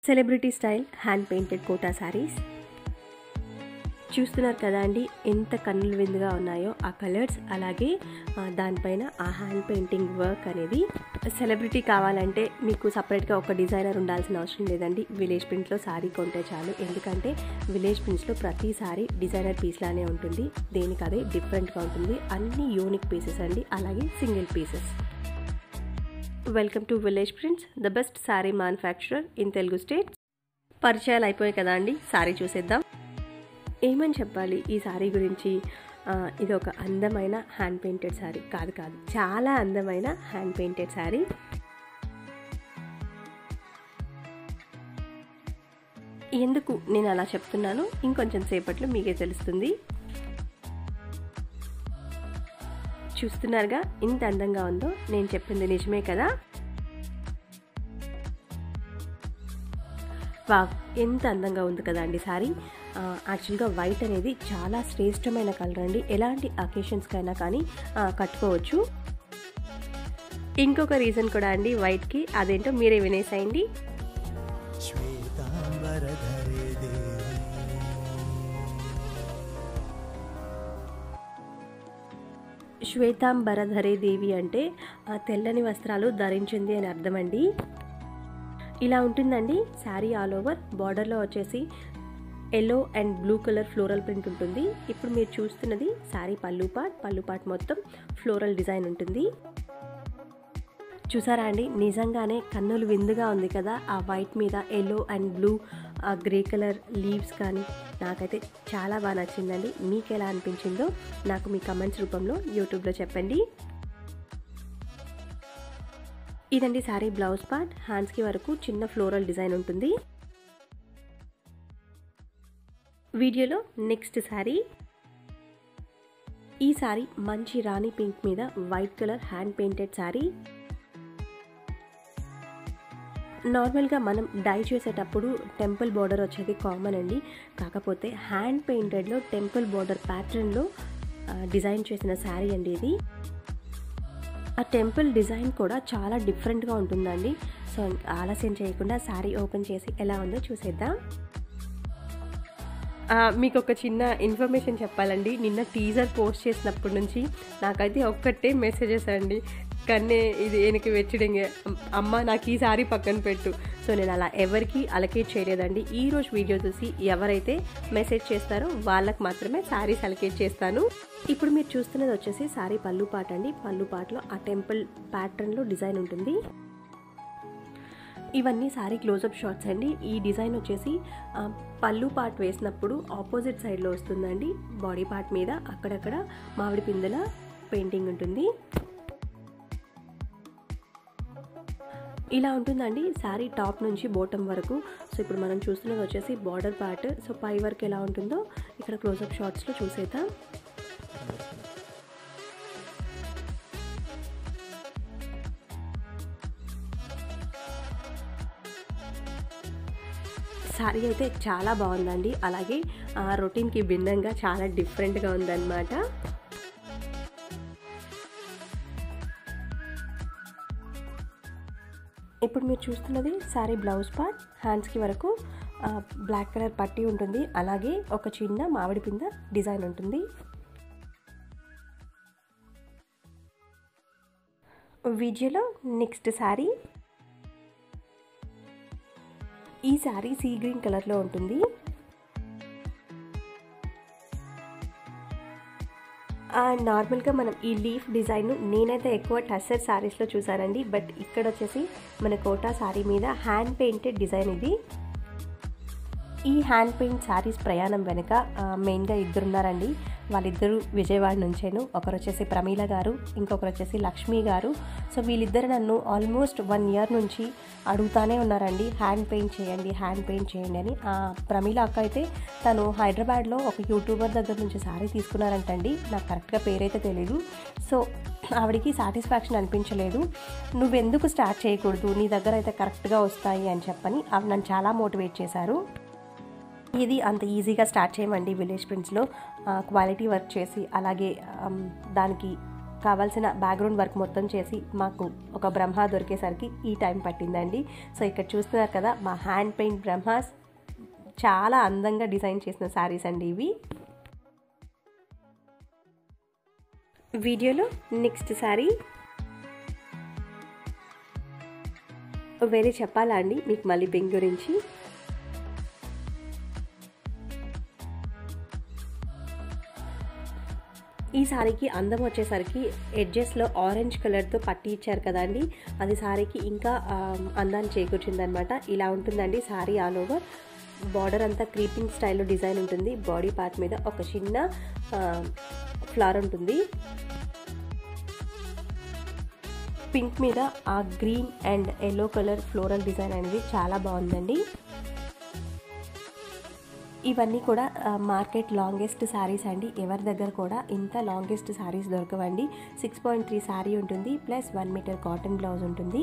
celebrity style hand painted Kota saris చూస్తున్నారు కదా అండి ఎంత కన్నుల విందుగా ఉన్నాయో ఆ కలర్స్ అలాగే ఆ, దానిపైన ఆ హ్యాండ్ పెయింటింగ్ వర్క్ అనేది సెలబ్రిటీ కావాలంటే మీకు సపరేట్గా ఒక డిజైనర్ ఉండాల్సిన అవసరం లేదండి విలేజ్ ప్రింట్లో శారీ కొంటే చాలు ఎందుకంటే విలేజ్ ప్రింట్స్లో ప్రతి శారీ డిజైనర్ పీస్ లానే ఉంటుంది దేనికి అదే డిఫరెంట్గా ఉంటుంది అన్ని యూనిక్ పీసెస్ అండి అలాగే single pieces welcome to village prints the best sari manufacturer in Telugu state పరిచయాలు అయిపోయాయి కదా అండి శారీ చూసేద్దాం ఏమని చెప్పాలి ఈ శారీ గురించి ఆ, ఇది ఒక అందమైన హ్యాండ్ పెయింటెడ్ శారీ కాదు కాదు చాలా అందమైన హ్యాండ్ పెయింటెడ్ శారీ ఎందుకు నేను అలా చెప్తున్నాను ఇంకొంచెం సేపట్లో మీకే తెలుస్తుంది చూస్తున్నారుగా ఇంత అందంగా ఉందో నేను చెప్పింది నిజమే కదా వావ్ ఎంత అందంగా ఉంది కదా అండి సారీ యాక్చువల్గా వైట్ అనేది చాలా శ్రేష్టమైన కలర్ అండి ఎలాంటి అకేషన్స్కైనా కానీ ఆ, కట్టుకోవచ్చు ఇంకొక రీజన్ కూడా అండి వైట్కి అదేంటో మీరే వినేసేయండి శ్వేతాంబరధరే దేవి శ్వేతాంబరధరే దేవి అంటే ఆ, తెల్లని వస్త్రాలు ధరించింది అని అర్థమండి ఇలా ఉంటుందండి శారీ ఆల్ ఓవర్ బార్డర్లో వచ్చేసి yellow and blue colour floral print ఉంటుంది ఇప్పుడు మీరు చూస్తున్నది శారీ పళ్ళు పాట్ పళ్ళు పాట్ మొత్తం ఫ్లోరల్ డిజైన్ ఉంటుంది చూసారా అండి నిజంగానే కన్నులు విందుగా ఉంది కదా ఆ వైట్ మీద ఎల్లో అండ్ బ్లూ ఆ గ్రే కలర్ లీవ్స్ కానీ నాకైతే చాలా బాగా నచ్చిందండి మీకు ఎలా అనిపించిందో నాకు మీ కమెంట్స్ రూపంలో యూట్యూబ్లో చెప్పండి ఇదండి శారీ బ్లౌజ్ పార్ట్ హ్యాండ్స్కి వరకు చిన్న ఫ్లోరల్ డిజైన్ ఉంటుంది వీడియోలో నెక్స్ట్ శారీ ఈ శారీ మంచి రాణి పింక్ మీద white colour hand painted sari నార్మల్గా మనం డై చేసేటప్పుడు టెంపుల్ బార్డర్ వచ్చేది కామన్ అండి కాకపోతే హ్యాండ్ పెయింటెడ్లో టెంపుల్ బార్డర్ ప్యాటర్న్లో డిజైన్ చేసిన శారీ అండి ఇది ఆ టెంపుల్ డిజైన్ కూడా చాలా డిఫరెంట్గా ఉంటుందండి సో ఆలస్యం చేయకుండా శారీ ఓపెన్ చేసి ఎలా ఉందో చూసేద్దాం ఆ, మీకు ఒక చిన్న ఇన్ఫర్మేషన్ చెప్పాలండి నిన్న టీజర్ పోస్ట్ చేసినప్పటి నుంచి నాకైతే ఒక్కటే మెసేజెస్ అండి కన్నే ఇది వెనక్కి వెచ్చడింగే అమ్మ నాకు ఈ సారీ పక్కన పెట్టు సో నేను అలా ఎవరికి అలకేట్ చేయలేదండి ఈ రోజు వీడియో చూసి ఎవరైతే మెసేజ్ చేస్తారో వాళ్ళకి మాత్రమే శారీస్ అలకేట్ చేస్తాను ఇప్పుడు మీరు చూస్తున్నది వచ్చేసి శారీ పళ్ళు పాట అండి పళ్ళు పాటలో ఆ టెంపుల్ ప్యాటర్న్లో డిజైన్ ఉంటుంది ఇవన్నీ శారీ క్లోజప్ షాట్స్ అండి ఈ డిజైన్ వచ్చేసి ఆ, పళ్ళు పార్ట్ వేసినప్పుడు ఆపోజిట్ సైడ్లో వస్తుందండి బాడీ పార్ట్ మీద అక్కడక్కడ మామిడి పిందెల పెయింటింగ్ ఉంటుంది ఇలా ఉంటుందండి శారీ టాప్ నుంచి బాటమ్ వరకు సో ఇప్పుడు మనం చూస్తున్నది వచ్చేసి బార్డర్ పార్ట్ సో పై వరకు ఎలా ఉంటుందో ఇక్కడ క్లోజప్ షాట్స్లో చూసేద్దాం శారీ అయితే చాలా బాగుందండి అలాగే ఆ రొటీన్కి భిన్నంగా చాలా డిఫరెంట్గా ఉందన్నమాట ఇప్పుడు మీరు చూస్తున్నది శారీ బ్లౌజ్ పార్ట్ హ్యాండ్స్కి వరకు ఆ, బ్లాక్ కలర్ పట్టీ ఉంటుంది అలాగే ఒక చిన్న మామిడి పింద డిజైన్ ఉంటుంది వీడియోలో నెక్స్ట్ శారీ ఈ శారీ సీ గ్రీన్ కలర్లో ఉంటుంది నార్మల్గా మనం ఈ లీఫ్ డిజైన్ నేనైతే ఎక్కువ టస్సర్ శారీస్లో చూసానండి బట్ ఇక్కడ వచ్చేసి మన కోటా శారీ మీద హ్యాండ్ పెయింటెడ్ డిజైన్ ఇది ఈ హ్యాండ్ పెయింట్ శారీస్ ప్రయాణం వెనుక ఆ, మెయిన్గా ఇద్దరున్నారండి వాళ్ళిద్దరూ విజయవాడ నుంచేను ఒకరు వచ్చేసి ప్రమీల గారు ఇంకొకరు వచ్చేసి లక్ష్మి గారు సో వీళ్ళిద్దరు నన్ను ఆల్మోస్ట్ వన్ ఇయర్ నుంచి అడుగుతానే ఉన్నారండి హ్యాండ్ పెయింట్ చేయండి హ్యాండ్ పెయింట్ చేయండి అని ఆ ప్రమీల అక్క అయితే తను హైదరాబాద్లో ఒక యూట్యూబర్ దగ్గర నుంచి శారీ తీసుకున్నారంటండి నాకు కరెక్ట్గా పేరైతే తెలీదు సో ఆవిడకి సాటిస్ఫాక్షన్ అనిపించలేదు నువ్వెందుకు స్టార్ట్ చేయకూడదు నీ దగ్గర అయితే కరెక్ట్గా వస్తాయి అని చెప్పని ఆవిడ నన్ను చాలా మోటివేట్ చేశారు ఇది అంత ఈజీగా స్టార్ట్ చేయమండి విలేజ్ ప్రింట్స్లో క్వాలిటీ వర్క్ చేసి అలాగే ఆమ్, దానికి కావాల్సిన బ్యాక్గ్రౌండ్ వర్క్ మొత్తం చేసి మాకు ఒక బ్రహ్మ దొరికేసరికి ఈ టైం పట్టిందండి సో ఇక్కడ చూస్తున్నారు కదా మా హ్యాండ్ పెయింట్ బ్రహ్మాస్ చాలా అందంగా డిజైన్ చేసిన శారీస్ అండి ఇవి వీడియోలో నెక్స్ట్ శారీ వేరే చెప్పాలా అండి మీకు మళ్ళీ పింక్ గురించి ఈ సారీకి అందం వచ్చేసరికి ఎడ్జెస్లో ఆరెంజ్ కలర్తో పట్టి ఇచ్చారు కదండి అది సారీకి ఇంకా అందాన్ని చేకూర్చిందనమాట ఇలా ఉంటుందండి సారీ ఆల్ ఓవర్ బార్డర్ అంతా క్రీపింగ్ స్టైల్లో డిజైన్ ఉంటుంది బాడీ పార్ట్ మీద ఒక చిన్న ఫ్లవర్ ఉంటుంది పింక్ మీద ఆ green and yellow colour floral design అనేది చాలా బాగుందండి ఇవన్నీ కూడా మార్కెట్ లాంగెస్ట్ శారీస్ అండి ఎవరి దగ్గర కూడా ఇంత లాంగెస్ట్ శారీస్ దొరకవండి సిక్స్ పాయింట్ త్రీ శారీ ఉంటుంది plus one metre cotton blouse ఉంటుంది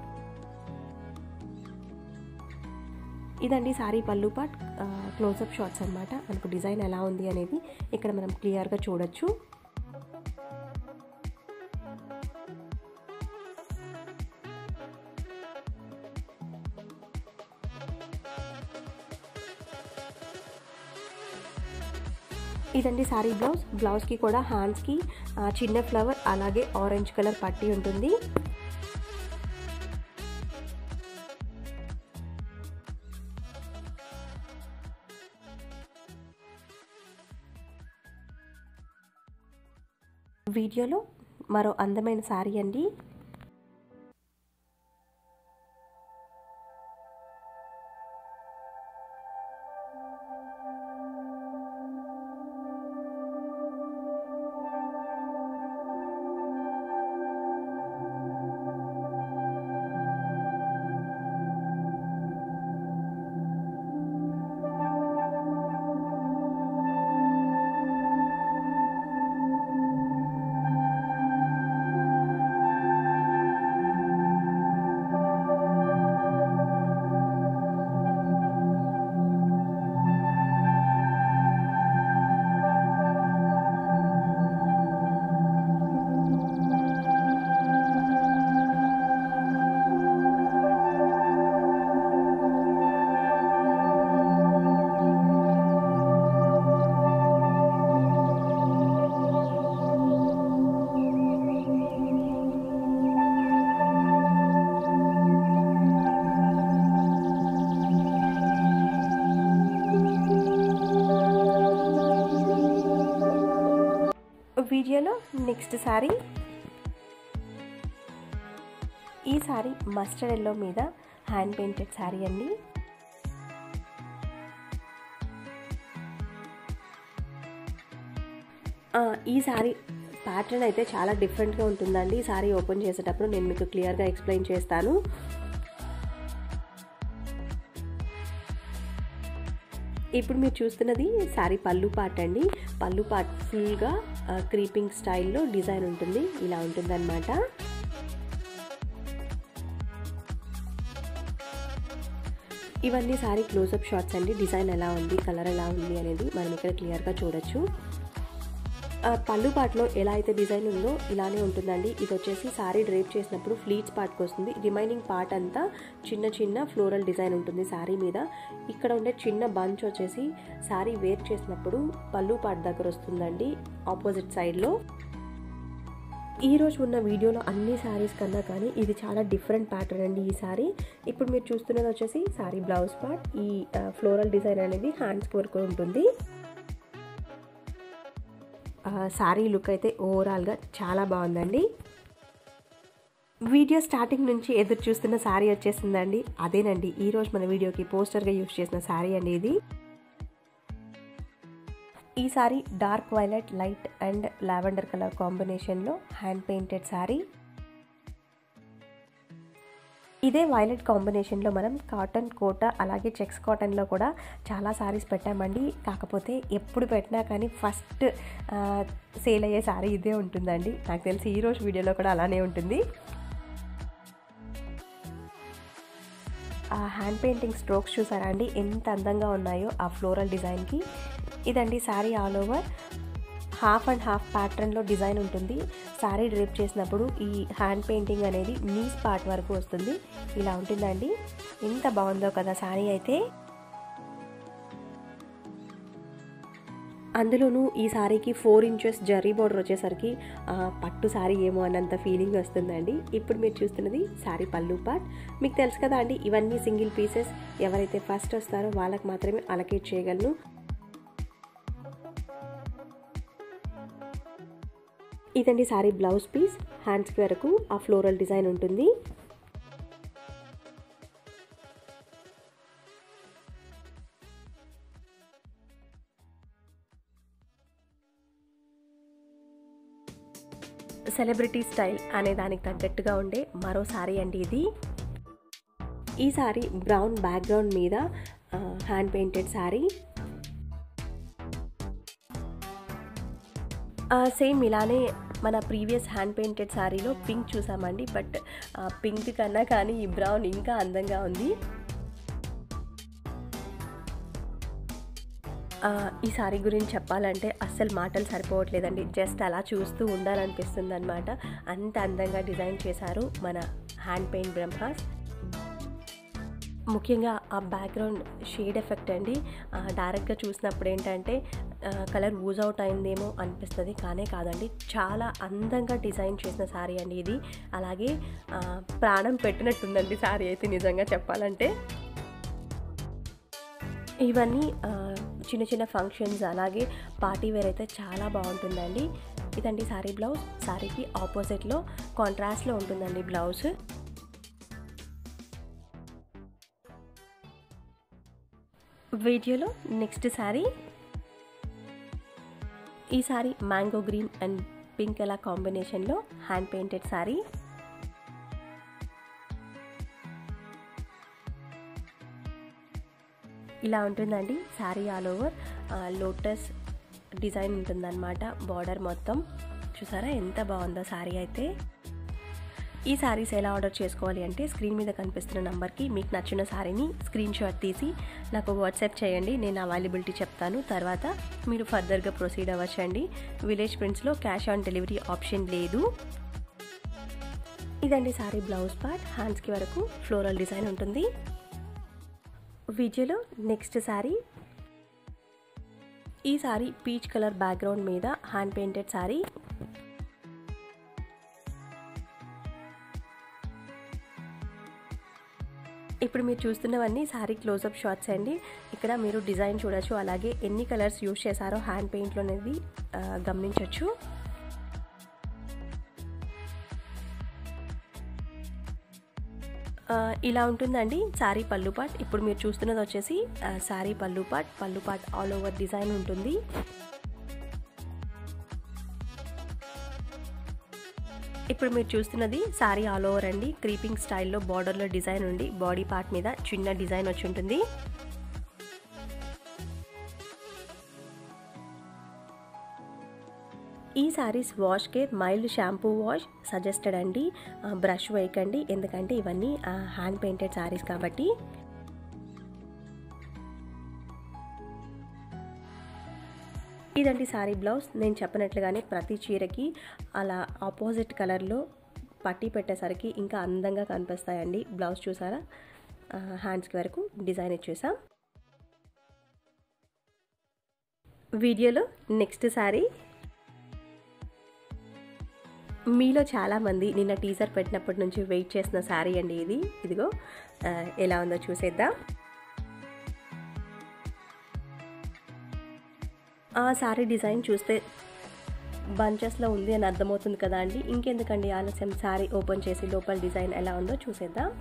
ఇదండి సారీ పళ్ళు పాట్ క్లోజప్ షాట్స్ అనమాట మనకు డిజైన్ ఎలా ఉంది అనేది ఇక్కడ మనం క్లియర్గా చూడొచ్చు ఇదండి సారీ బ్లౌజ్ బ్లౌజ్కి కూడా హ్యాండ్స్కి చిన్న ఫ్లవర్ అలాగే ఆరెంజ్ కలర్ పట్టి ఉంటుంది వీడియోలో మరో అందమైన శారీ అండి వీడియోలో నెక్స్ట్ శారీ ఈ శారీ మస్టర్డ్ ఎల్లో మీద హ్యాండ్ పెయింటెడ్ శారీ అండి ఈ శారీ ప్యాటర్న్ అయితే చాలా డిఫరెంట్గా ఉంటుందండి ఈ శారీ ఓపెన్ చేసేటప్పుడు నేను మీకు క్లియర్గా ఎక్స్ప్లెయిన్ చేస్తాను ఇప్పుడు మీరు చూస్తున్నది శారీ పళ్ళు పార్ట్ అండి పళ్ళు పార్ట్ ఫుల్గా క్రీపింగ్ స్టైల్లో డిజైన్ ఉంటుంది ఇలా ఉంటుందన్నమాట ఇవన్నీ సారీ క్లోజప్ షాట్స్ అండి డిజైన్ ఎలా ఉంది కలర్ ఎలా ఉంది అనేది మనం ఇక్కడ క్లియర్గా చూడొచ్చు పళ్ళు పార్ట్లో ఎలా అయితే డిజైన్ ఉందో ఇలానే ఉంటుందండి ఇది వచ్చేసి సారీ డ్రేప్ చేసినప్పుడు ఫ్లీట్స్ పార్ట్కి వస్తుంది రిమైనింగ్ పార్ట్ అంతా చిన్న చిన్న ఫ్లోరల్ డిజైన్ ఉంటుంది శారీ మీద ఇక్కడ ఉండే చిన్న బంచ్ వచ్చేసి శారీ వేర్ చేసినప్పుడు పళ్ళు పార్ట్ దగ్గర వస్తుందండి ఆపోజిట్ సైడ్లో ఈ రోజు ఉన్న వీడియోలో అన్ని శారీస్ కన్నా కానీ ఇది చాలా డిఫరెంట్ ప్యాటర్న్ అండి ఈ శారీ ఇప్పుడు మీరు చూస్తున్నది వచ్చేసి శారీ బ్లౌజ్ పార్ట్ ఈ ఫ్లోరల్ డిజైన్ అనేది హ్యాండ్స్ వరకు ఉంటుంది శారీ లుక్ అయితే ఓవరాల్గా చాలా బాగుందండి వీడియో స్టార్టింగ్ నుంచి ఎదురు చూస్తున్న శారీ వచ్చేసిందండి అదేనండి ఈరోజు మన వీడియోకి పోస్టర్గా యూజ్ చేసిన శారీ అండి ఇది ఈ sari dark violet light and lavender colour కాంబినేషన్లో హ్యాండ్ పెయింటెడ్ శారీ ఇదే వైలెట్ కాంబినేషన్లో మనం కాటన్ కోట అలాగే చెక్స్ కాటన్లో కూడా చాలా సారీస్ పెట్టామండి కాకపోతే ఎప్పుడు పెట్టినా కానీ ఫస్ట్ సేల్ అయ్యే సారీ ఇదే ఉంటుందండి నాకు తెలిసి ఈరోజు వీడియోలో కూడా అలానే ఉంటుంది ఆ హ్యాండ్ పెయింటింగ్ స్ట్రోక్స్ చూసారా అండి ఎంత అందంగా ఉన్నాయో ఆ ఫ్లోరల్ డిజైన్కి ఇదండి sari all over half and half ప్యాటర్న్లో డిజైన్ ఉంటుంది శారీ డ్రేప్ చేసినప్పుడు ఈ హ్యాండ్ పెయింటింగ్ అనేది నీస్ పార్ట్ వరకు వస్తుంది ఇలా ఉంటుందండి ఎంత బాగుందో కదా శారీ అయితే అందులోనూ ఈ శారీకి ఫోర్ ఇంచెస్ జరీ బోర్డర్ వచ్చేసరికి పట్టు శారీ ఏమో అన్నంత ఫీలింగ్ వస్తుందండి ఇప్పుడు మీరు చూస్తున్నది శారీ పళ్ళు పార్ట్ మీకు తెలుసు కదా అండి ఇవన్నీ సింగిల్ పీసెస్ ఎవరైతే ఫస్ట్ వస్తారో వాళ్ళకి మాత్రమే అలకేట్ చేయగలను ఇదండి శారీ బ్లౌజ్ పీస్ హ్యాండ్స్కి వరకు ఆ ఫ్లోరల్ డిజైన్ ఉంటుంది సెలబ్రిటీ స్టైల్ అనే దానికి తగ్గట్టుగా ఉండే మరో శారీ అండి ఇది ఈ శారీ బ్రౌన్ బ్యాక్గ్రౌండ్ మీద హ్యాండ్ పెయింటెడ్ శారీ సేమ్ ఇలానే మన ప్రీవియస్ హ్యాండ్ పెయింటెడ్ శారీలో పింక్ చూసామండి బట్ పింక్ కన్నా కానీ ఈ బ్రౌన్ ఇంకా అందంగా ఉంది ఈ సారీ గురించి చెప్పాలంటే అస్సలు మాటలు సరిపోవట్లేదండి జస్ట్ అలా చూస్తూ ఉండాలనిపిస్తుంది అనమాట అంత అందంగా డిజైన్ చేశారు మన హ్యాండ్ పెయింట్ బ్రహ్మాస్ ముఖ్యంగా ఆ బ్యాక్గ్రౌండ్ షేడ్ ఎఫెక్ట్ అండి డైరెక్ట్గా చూసినప్పుడు ఏంటంటే కలర్ యూజ్ అవుట్ అయిందేమో అనిపిస్తుంది కానే కాదండి చాలా అందంగా డిజైన్ చేసిన శారీ అండి ఇది అలాగే ప్రాణం పెట్టినట్టుందండి శారీ అయితే నిజంగా చెప్పాలంటే ఇవన్నీ చిన్న చిన్న ఫంక్షన్స్ అలాగే పార్టీ వేర్ అయితే చాలా బాగుంటుందండి ఇదండి శారీ బ్లౌజ్ శారీకి ఆపోజిట్లో కాంట్రాస్ట్లో ఉంటుందండి బ్లౌజ్ వీడియోలో నెక్స్ట్ శారీ ఈ sari mango green and pink అలా కాంబినేషన్లో హ్యాండ్ పెయింటెడ్ శారీ ఇలా ఉంటుందండి sari all over lotus design ఉంటుందన్నమాట బార్డర్ మొత్తం చూసారా ఎంత బాగుందో శారీ అయితే ఈ శారీస్ ఎలా ఆర్డర్ చేసుకోవాలి అంటే స్క్రీన్ మీద కనిపిస్తున్న నెంబర్కి మీకు నచ్చిన శారీని స్క్రీన్ షాట్ తీసి నాకు వాట్సాప్ చేయండి నేను అవైలబిలిటీ చెప్తాను తర్వాత మీరు ఫర్దర్గా ప్రొసీడ్ అవ్వచ్చండి విలేజ్ ప్రింట్స్లో క్యాష్ ఆన్ డెలివరీ ఆప్షన్ లేదు ఇదండి శారీ బ్లౌజ్ పార్ట్ హ్యాండ్స్కి వరకు ఫ్లోరల్ డిజైన్ ఉంటుంది వీడియోలో నెక్స్ట్ శారీ ఈ శారీ పీచ్ కలర్ బ్యాక్గ్రౌండ్ మీద హ్యాండ్ పెయింటెడ్ శారీ ఇప్పుడు మీరు చూస్తున్నవన్నీ శారీ క్లోజప్ షాట్స్ అండి ఇక్కడ మీరు డిజైన్ చూడొచ్చు అలాగే ఎన్ని కలర్స్ యూజ్ చేశారో హ్యాండ్ పెయింట్లో అనేది గమనించవచ్చు ఇలా ఉంటుందండి శారీ పళ్ళు పాట్ ఇప్పుడు మీరు చూస్తున్నది వచ్చేసి శారీ పళ్ళు పాట్ పళ్ళు పాట్ ఆల్ ఓవర్ డిజైన్ ఉంటుంది ఇప్పుడు మీరు చూస్తున్నది శారీ ఆల్ ఓవర్ అండి క్రీపింగ్ స్టైల్లో బార్డర్లో డిజైన్ ఉండి బాడీ పార్ట్ మీద చిన్న డిజైన్ వచ్చి ఉంటుంది ఈ sarees wash care mild shampoo wash suggested అండి బ్రష్ వేయకండి ఎందుకంటే ఇవన్నీ హ్యాండ్ పెయింటెడ్ శారీస్ కాబట్టి ఇదండి శారీ బ్లౌజ్ నేను చెప్పినట్లుగానే ప్రతి చీరకి అలా ఆపోజిట్ కలర్లో పట్టి పెట్టేసరికి ఇంకా అందంగా కనిపిస్తాయండి బ్లౌజ్ చూసారా హ్యాండ్స్కి వరకు డిజైన్ ఇచ్చేసాం వీడియోలో నెక్స్ట్ శారీ మీలో చాలామంది నిన్న టీజర్ పెట్టినప్పటి నుంచి వెయిట్ చేసిన శారీ అండి ఇది ఇదిగో ఎలా ఉందో చూసేద్దాం ఆ శారీ డిజైన్ చూస్తే బంచెస్లో ఉంది అని అర్థమవుతుంది కదా అండి ఇంకెందుకండి ఆలస్యం శారీ ఓపెన్ చేసి లోపల డిజైన్ ఎలా ఉందో చూసేద్దాం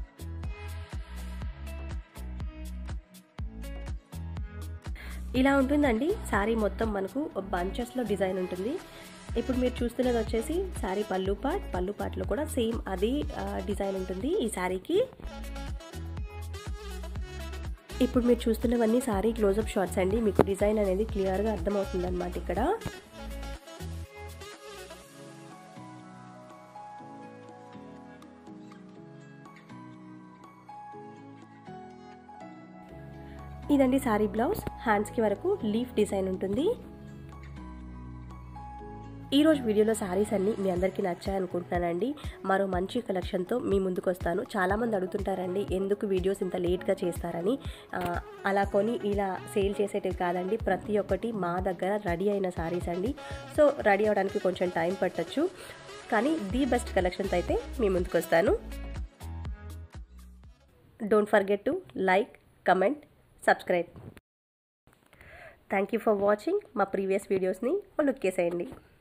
ఇలా ఉంటుందండి శారీ మొత్తం మనకు బంచెస్లో డిజైన్ ఉంటుంది ఇప్పుడు మీరు చూస్తున్నది వచ్చేసి శారీ పళ్ళు పాట్ పళ్ళు పాట్లో కూడా సేమ్ అది డిజైన్ ఉంటుంది ఈ శారీకి ఇప్పుడు మీరు చూస్తున్నవన్నీ శారీ క్లోజప్ షార్ట్స్ అండి మీకు డిజైన్ అనేది క్లియర్గా అర్థమవుతుంది అనమాట ఇక్కడ ఇదండి శారీ బ్లౌజ్ హ్యాండ్స్కి వరకు లీఫ్ డిజైన్ ఉంటుంది ఈరోజు వీడియోలో శారీస్ అన్నీ మీ అందరికీ నచ్చాయి అనుకుంటున్నానండి మరో మంచి కలెక్షన్తో మీ ముందుకు వస్తాను చాలామంది అడుగుతుంటారండి ఎందుకు వీడియోస్ ఇంత లేట్గా చేస్తారని ఆ, అలా కొని ఇలా సేల్ చేసేటివి కాదండి ప్రతి ఒక్కటి మా దగ్గర రెడీ అయిన శారీస్ అండి సో రెడీ అవడానికి కొంచెం టైం పట్టచ్చు కానీ ది బెస్ట్ కలెక్షన్స్ అయితే మీ ముందుకు వస్తాను don't forget to like comment subscribe thank you for watching మా ప్రీవియస్ వీడియోస్ని లుక్ చేసేయండి